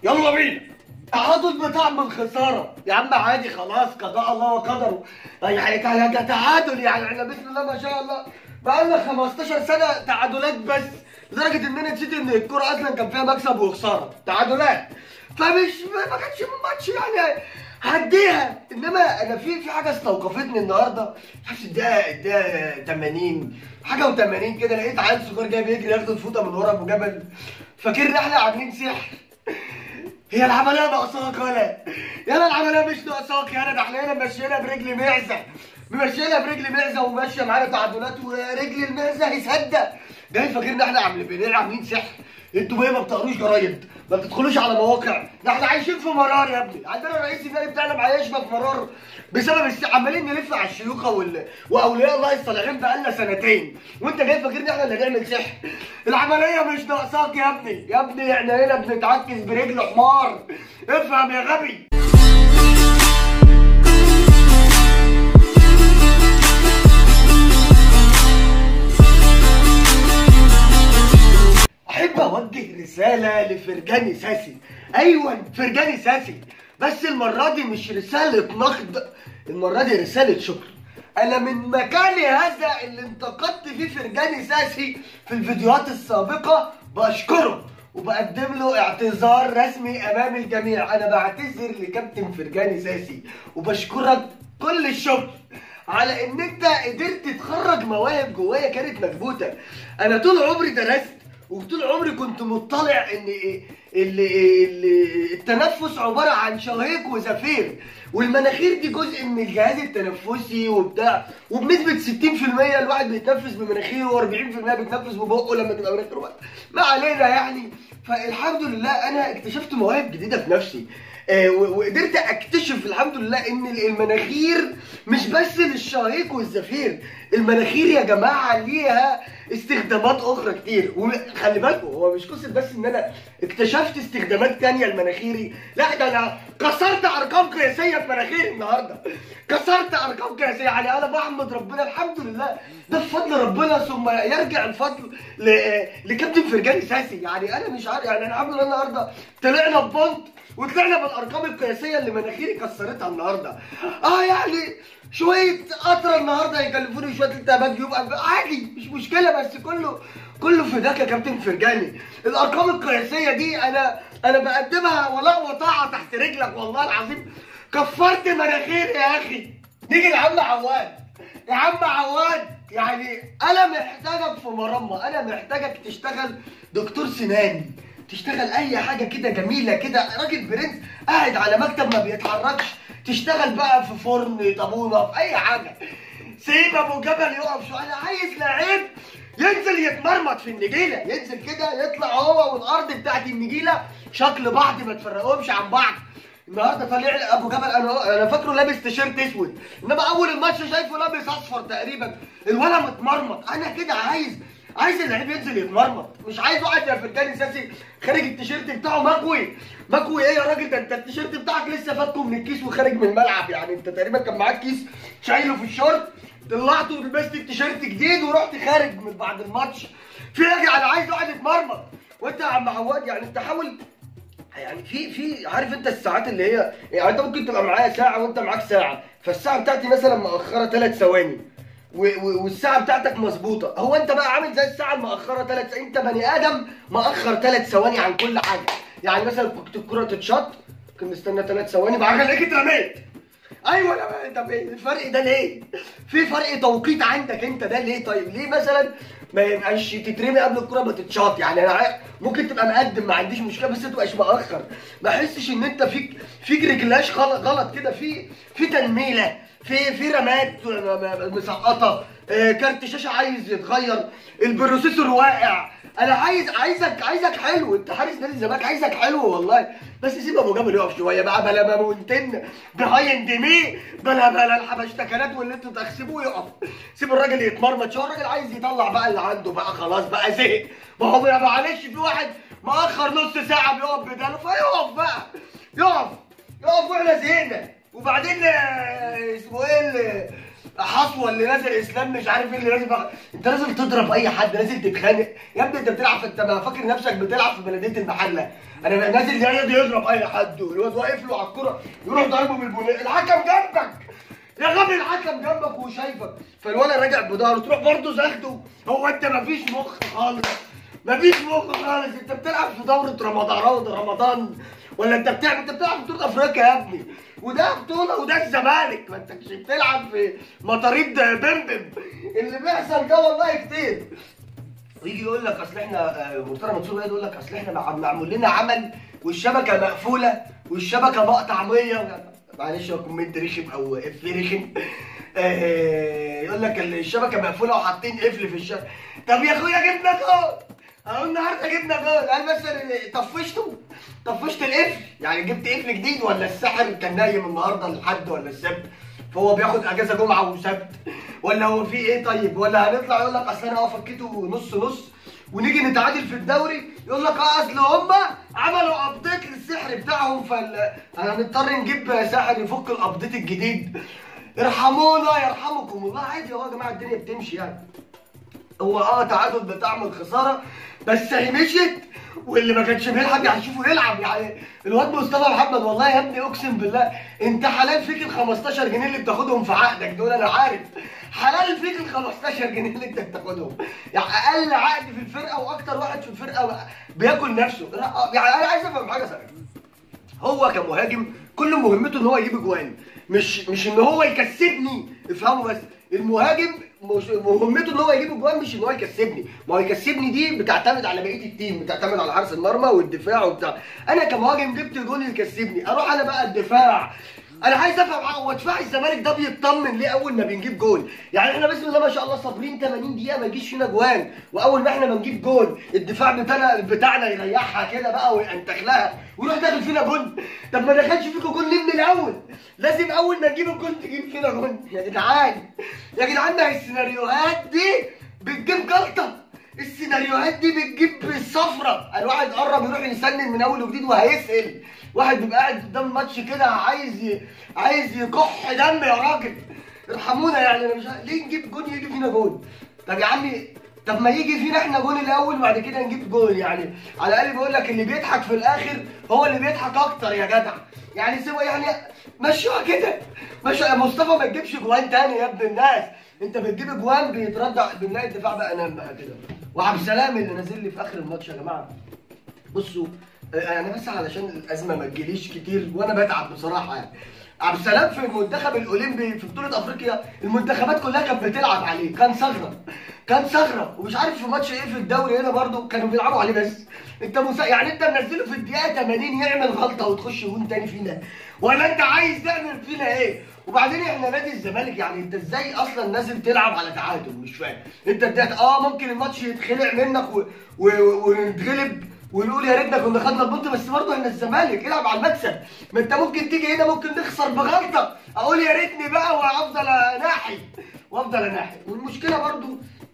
يلا بينا تعادل بطعم الخساره يا عم عادي خلاص قضاء الله وقدره يعني كان ده تعادل يعني احنا بسم الله ما شاء الله بقالنا 15 سنه تعادلات بس لدرجه ان انا نسيت ان الكوره اصلا كان فيها مكسب وخساره تعادلات فمش ما كانش ماتش يعني هديها انما انا في في حاجه استوقفتني النهارده حاسس الدقيقه الدقيقه 80 حاجه و80 كده لقيت عيل صغير جاي بيجري ياخد الفوطه من ورا ابو جبل فاكرني احنا عاملين سحر هي العمليه ناقصاك ولا يلا العمليه مش ناقصاك يلا ده احنا هنا ماشيينها برجل معزه ماشيينها برجل معزه وماشيه معانا تعادلات ورجل المعزه هيصدق جاي فاكرنا احنا عاملين بنلعب عاملين سحر انتوا بيه ما بتقروش جرايد ما بتدخلوش على مواقع ده احنا عايشين في مرار يا ابني عندنا رئيس النادي بتاعنا معيشنا في مرار بسبب الس... عمالين نلف على الشيوخه وال... واولياء الله الصالحين بقالنا سنتين وانت جاي فاكرني احنا اللي نعمل سحر العمليه مش ناقصاك يا ابني يا ابني احنا هنا بنتعكس برجل حمار افهم يا غبي احب اوجه رساله لفرجاني ساسي ايوه فرجاني ساسي بس المره دي مش رساله نقد المره دي رساله شكر انا من مكاني هذا اللي انتقدت فيه فرجاني ساسي في الفيديوهات السابقه بشكره وبقدم له اعتذار رسمي امام الجميع انا بعتذر لكابتن فرجاني ساسي وبشكرك كل الشكر على ان انت قدرت تخرج مواهب جوايا كانت مكبوته انا طول عمري درست وطول عمري كنت مطلع ان ال- ال- التنفس عباره عن شهيق وزفير والمناخير دي جزء من الجهاز التنفسي وبتاع وبنسبه 60% الواحد بيتنفس بمناخيره و40% بيتنفس ببقه لما تبقى مناخيره واقفة. ما علينا يعني فالحمد لله انا اكتشفت مواهب جديده في نفسي آه، و- وقدرت اكتشف الحمد لله ان المناخير مش بس للشهيق والزفير المناخير يا جماعه ليها استخدامات اخرى كتير وخلي بالكم هو مش قصه بس ان انا اكتشفت استخدامات تانية لمناخيري لا ده انا كسرت ارقام قياسيه في مناخيري النهارده كسرت ارقام قياسيه يعني انا بحمد ربنا الحمد لله ده بفضل ربنا ثم يرجع الفضل ل- لكابتن فرجاني ساسي يعني انا مش عارف يعني انا الحمد لله النهارده طلعنا ببونت وطلعنا بالارقام القياسيه اللي مناخيري كسرتها النهارده اه يعني شويه قطره النهارده يكلفوني شويه التهابات يبقى عادي مش مشكله بس كله كله فداك يا كابتن فرجاني الارقام القياسيه دي انا انا بقدمها ولا وطاعه تحت رجلك والله العظيم كفرت مناخيري يا اخي نيجي لعم عواد يا عم عواد يعني انا محتاجك في مرمى انا محتاجك تشتغل دكتور سنان تشتغل اي حاجه كده جميله كده راجل برنس قاعد على مكتب ما بيتحركش تشتغل بقى في فرن طابونه في اي حاجه سيب ابو جبل يقف شو انا عايز لعيب ينزل يتمرمط في النجيله ينزل كده يطلع هو والارض بتاعت النجيله شكل بعض ما تفرقهمش عن بعض النهارده طالع لي ابو جبل انا انا فاكره لابس تيشيرت اسود انما اول الماتش شايفه لابس اصفر تقريبا الولا متمرمط انا كده عايز عايز اللعيب ينزل يتمرمط مش عايز واحد يا فرجاني ساسي خارج التيشيرت بتاعه مكوي مكوي ايه يا راجل ده انت التيشيرت بتاعك لسه فاتكه من الكيس وخارج من الملعب يعني انت تقريبا كان معاك كيس شايله في الشورت طلعته ولبست التيشيرت جديد ورحت خارج من بعد الماتش في ايه يا جدع؟ انا عايز واحد يتمرمط وانت يا عم عواد يعني انت حاول يعني في في عارف انت الساعات اللي هي يعني انت ممكن تبقى معايا ساعه وانت معاك ساعه فالساعه بتاعتي مثلا مأخره ثلاث ثواني و- و- والساعه بتاعتك مظبوطه هو انت بقى عامل زي الساعه المأخره ثلاث انت بني ادم مأخر ثلاث ثواني عن كل حاجه يعني مثلا كنت الكره تتشط كنت نستنى ثلاث ثواني بعد كده الاقيك اترميت ايوه يا بقى طب ايه الفرق ده ليه؟ في فرق توقيت عندك انت ده ليه طيب؟ ليه مثلا ما يبقاش تترمي قبل الكرة ما تتشاط يعني انا عا- ممكن تبقى مقدم ما عنديش مشكله بس ما تبقاش مأخر ما احسش ان انت فيك فيك رجلاش غلط غلط كده في في تنميله في في رمات م- م- مسقطه آه، كارت شاشه عايز يتغير البروسيسور واقع انا عايز عايزك عايزك حلو انت حارس نادي الزمالك عايزك حلو والله بس سيب ابو جبل يقف شويه بقى بلا مونتن بهاين ديمي بلا بلا الحبشتكنات واللي انتوا تخسبوه يقف سيب الراجل يتمرمط شويه الراجل عايز يطلع بقى اللي عنده بقى خلاص بقى زهق ما هو يا معلش في واحد مأخر نص ساعه بيقف بداله فيقف بقى يقف يقف واحنا زهقنا وبعدين آه، اسمه ايه اللي حصوه اللي نازل اسلام مش عارف ايه اللي نازل بقى. انت نازل تضرب اي حد نازل تتخانق يا ابني انت بتلعب في انت ما فاكر نفسك بتلعب في بلديه المحله انا نازل يقعد يضرب اي حد والواد واقف له على الكوره يروح ضاربه بالبنيه الحكم جنبك يا غبي الحكم جنبك وشايفك فالولد راجع بضهره تروح برضه زاخده هو انت مفيش مخ خالص مفيش مخ خالص انت بتلعب في دوره رمضان رمضان ولا انت بتعمل انت بتلعب في بطوله افريقيا يا ابني وده بطوله وده الزمالك ما انتش بتلعب في مطاريد بمبم اللي بيحصل ده والله كتير ويجي يقول لك اصل احنا آه، مرتضى منصور يقول لك اصل احنا مع- معمول لنا عمل والشبكه مقفوله والشبكه مقطع ميه معلش هو كومنت رخم او اف رخم آه، يقول لك الشبكه مقفوله وحاطين قفل في الشبكه طب يا اخويا جبنا جول اهو النهارده جبنا جول هل مثلا طفشته طفشت القفل يعني جبت قفل جديد ولا الساحر كان نايم النهارده الحد ولا السبت فهو بياخد اجازه جمعه وسبت ولا هو في ايه طيب ولا هنطلع يقول لك اصل انا اه فكيته نص نص ونيجي نتعادل في الدوري يقول لك اه اصل هما عملوا ابديت للسحر بتاعهم فال هنضطر نجيب ساحر يفك الابديت الجديد ارحمونا يرحمكم الله عادي اهو يا جماعه الدنيا بتمشي يعني هو اه تعادل بطعم الخساره بس هي مشيت واللي ما كانش بيلعب هيشوفه يلعب يعني الواد مصطفى محمد والله يا ابني اقسم بالله انت حلال فيك ال 15 جنيه اللي بتاخدهم في عقدك دول انا عارف حلال فيك ال 15 جنيه اللي انت بتاخدهم يعني اقل عقد في الفرقه واكتر واحد في الفرقه بياكل نفسه يعني انا عايز افهم حاجه ثانيه هو كمهاجم كل مهمته ان هو يجيب اجوان مش مش ان هو يكسبني افهموا بس المهاجم مش مهمته ان هو يجيب اجوان مش ان هو يكسبني ما هو يكسبني دي بتعتمد على بقيه التيم بتعتمد على حارس المرمى والدفاع وبتاع انا كمهاجم جبت جول يكسبني اروح انا بقى الدفاع انا عايز افهم حاجه هو دفاع الزمالك ده بيطمن ليه اول ما بنجيب جول يعني احنا بسم الله ما شاء الله صابرين 80 دقيقه ما يجيش فينا جوان واول ما احنا ما نجيب جول الدفاع بتاعنا بتاعنا يريحها كده بقى وينتخ لها ويروح داخل فينا جول طب ما دخلش فيكم جول ليه من الاول لازم اول ما تجيب الجول تجيب فينا جول يا جدعان يا جدعان ده السيناريوهات دي بتجيب جلطه السيناريوهات دي بتجيب الصفرة الواحد قرب يروح يسنن من اول وجديد وهيسال واحد بيبقى قاعد قدام ماتش كده عايز ي... عايز يكح دم يا راجل ارحمونا يعني انا مش عارف- ليه نجيب جون يجي فينا جون طب يا عمي طب ما يجي فينا احنا جون الاول وبعد كده نجيب جون يعني على الاقل بيقول لك اللي بيضحك في الاخر هو اللي بيضحك اكتر يا جدع يعني سوى يعني مشوها كده مشوها يا مصطفى ما تجيبش جوان تاني يا ابن الناس انت بتجيب جوان بيتردع بنلاقي الدفاع بقى نام بقى كده وعبد السلام اللي نازل لي في اخر الماتش يا جماعه بصوا آه، انا بس علشان الازمه ما تجيليش كتير وانا بتعب بصراحه يعني عبد السلام في المنتخب الاولمبي في بطوله افريقيا المنتخبات كلها كانت بتلعب عليه كان ثغره كان ثغره ومش عارف في ماتش ايه في الدوري هنا برضو كانوا بيلعبوا عليه بس انت مسا... يعني انت منزله في الدقيقه 80 يعمل غلطه وتخش جون تاني فينا ولا انت عايز تعمل فينا ايه وبعدين احنا نادي الزمالك يعني انت ازاي اصلا نازل تلعب على تعادل مش فاهم انت اديت اه ممكن الماتش يتخلع منك و... و... ونتغلب ونقول يا ريتنا كنا خدنا البطل بس برضه احنا الزمالك العب على المكسب ما انت ممكن تيجي هنا ممكن نخسر بغلطه اقول يا ريتني بقى وافضل اناحي وافضل اناحي والمشكله برضه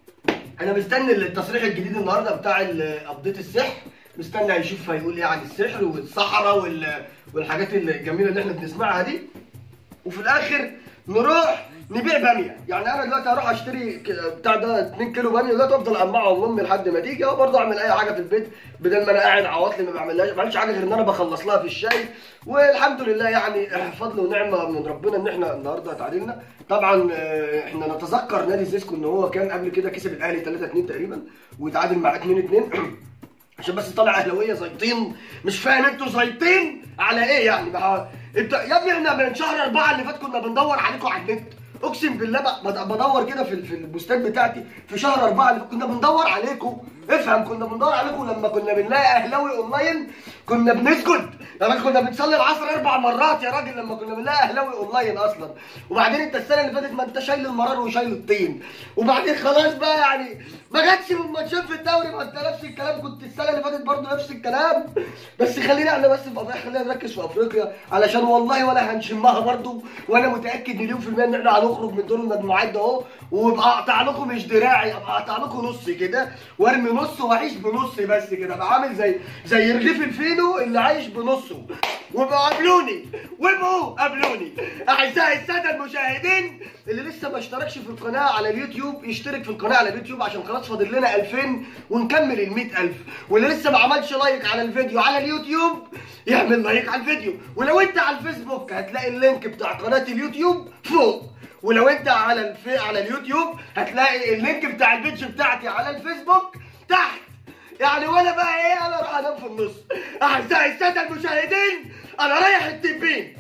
انا مستني التصريح الجديد النهارده بتاع ابديت السحر مستني هيشوف هيقول ايه عن السحر والصحراء وال... والحاجات الجميله اللي احنا بنسمعها دي وفي الاخر نروح نبيع باميه يعني انا دلوقتي هروح اشتري ك- بتاع ده 2 كيلو باميه دلوقتي افضل اقمعهم امي لحد ما تيجي او برضه اعمل اي حاجه في البيت بدل ما انا قاعد عواطلي ما بعملهاش ما بعملش حاجه غير ان انا بخلص لها في الشاي والحمد لله يعني فضل ونعمه من ربنا ان احنا النهارده اتعادلنا طبعا آه، احنا نتذكر نادي زيسكو ان هو كان قبل كده كسب الاهلي 3 2 تقريبا وتعادل مع 2 2 عشان بس طالع اهلاويه زيطين مش فاهم انتوا زيطين على ايه يعني بقى انت يا ابني احنا من شهر اربعه اللي فات كنا بندور عليكم على النت اقسم بالله بقى بد- بدور كده في في البوستات بتاعتي في شهر اربعه اللي كنا بندور عليكم افهم كنا بندور عليكم لما كنا بنلاقي اهلاوي اونلاين كنا بنسجد يا راجل كنا بنصلي العصر اربع مرات يا راجل لما كنا بنلاقي اهلاوي اونلاين اصلا وبعدين انت السنه اللي فاتت ما انت شايل المرار وشايل الطين وبعدين خلاص بقى يعني ما جاتش من ماتشين في الدوري ما انت نفس الكلام كنت السنه اللي فاتت برضه نفس الكلام بس خلينا احنا بس في افريقيا خلينا نركز في افريقيا علشان والله ولا هنشمها برضه وانا متاكد مليون في الميه ان احنا هنخرج من دور المجموعات ده اهو وابقى اقطع لكم مش دراعي ابقى اقطع لكم نص كده وارمي نص واعيش بنص بس كده ابقى عامل زي زي رغيف الفينو اللي عايش بنصه وابقوا قابلوني وابقوا قابلوني اعزائي الساده المشاهدين اللي لسه ما اشتركش في القناه على اليوتيوب يشترك في القناه على اليوتيوب عشان خلاص فاضل لنا 2000 ونكمل ال 100000 واللي لسه ما عملش لايك على الفيديو على اليوتيوب يعمل لايك على الفيديو ولو انت على الفيسبوك هتلاقي اللينك بتاع قناه اليوتيوب فوق ولو انت على الفي... على اليوتيوب هتلاقي اللينك بتاع البيتش بتاعتي على الفيسبوك تحت يعني وانا بقى ايه انا راح انام في النص اعزائي الساده المشاهدين انا رايح التبين